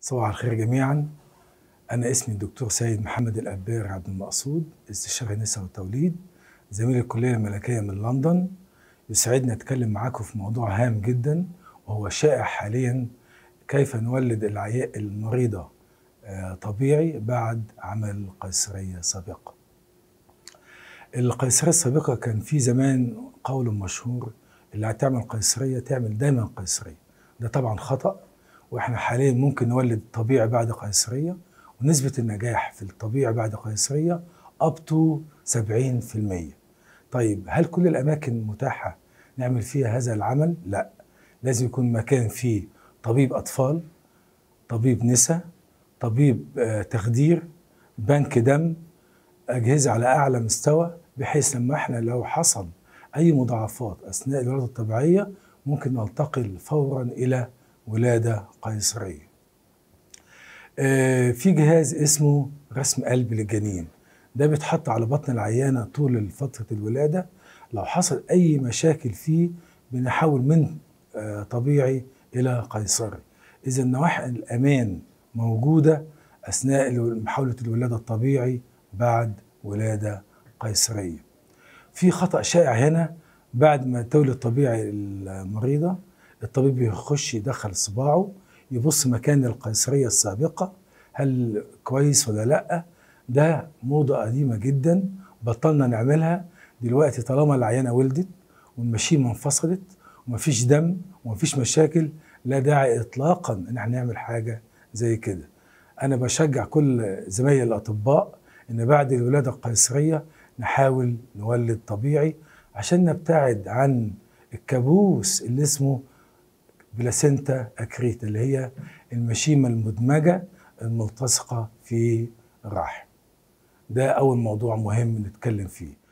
صباح الخير جميعا أنا اسمي الدكتور سيد محمد الأبير عبد المقصود استشاري نساء وتوليد زميل الكلية الملكية من لندن يسعدني أتكلم معاكم في موضوع هام جدا وهو شائع حاليا كيف نولد العياء المريضة آه، طبيعي بعد عمل قيصرية سابقة القيصرية السابقة كان في زمان قول مشهور اللي هتعمل قيصرية تعمل دايما قيصرية ده طبعا خطأ واحنا حاليا ممكن نولد طبيعي بعد قيصرية ونسبة النجاح في الطبيعي بعد قيصرية up to 70% طيب هل كل الأماكن متاحة نعمل فيها هذا العمل؟ لا لازم يكون مكان فيه طبيب أطفال طبيب نساء طبيب آه، تخدير بنك دم أجهزة على أعلى مستوى بحيث لما احنا لو حصل أي مضاعفات أثناء الولادة الطبيعية ممكن ننتقل فورا إلى ولادة قيصرية آه، في جهاز اسمه رسم قلب للجنين ده بيتحط على بطن العيانة طول فترة الولادة لو حصل أي مشاكل فيه بنحول من آه، طبيعي إلى قيصري إذا نواحي الأمان موجودة أثناء محاولة الولادة الطبيعي بعد ولادة قيصرية في خطأ شائع هنا بعد ما تولد طبيعي المريضة الطبيب بيخش يدخل صباعه يبص مكان القيصرية السابقة هل كويس ولا لأ ده موضة قديمة جدا بطلنا نعملها دلوقتي طالما العيانة ولدت والمشيمة انفصلت ومفيش دم ومفيش مشاكل لا داعي اطلاقا ان احنا نعمل حاجة زي كده انا بشجع كل زمايلي الاطباء ان بعد الولادة القيصرية نحاول نولد طبيعي عشان نبتعد عن الكابوس اللي اسمه بلاسينتا اكريتا اللي هي المشيمة المدمجة الملتصقة في الرحم ده أول موضوع مهم نتكلم فيه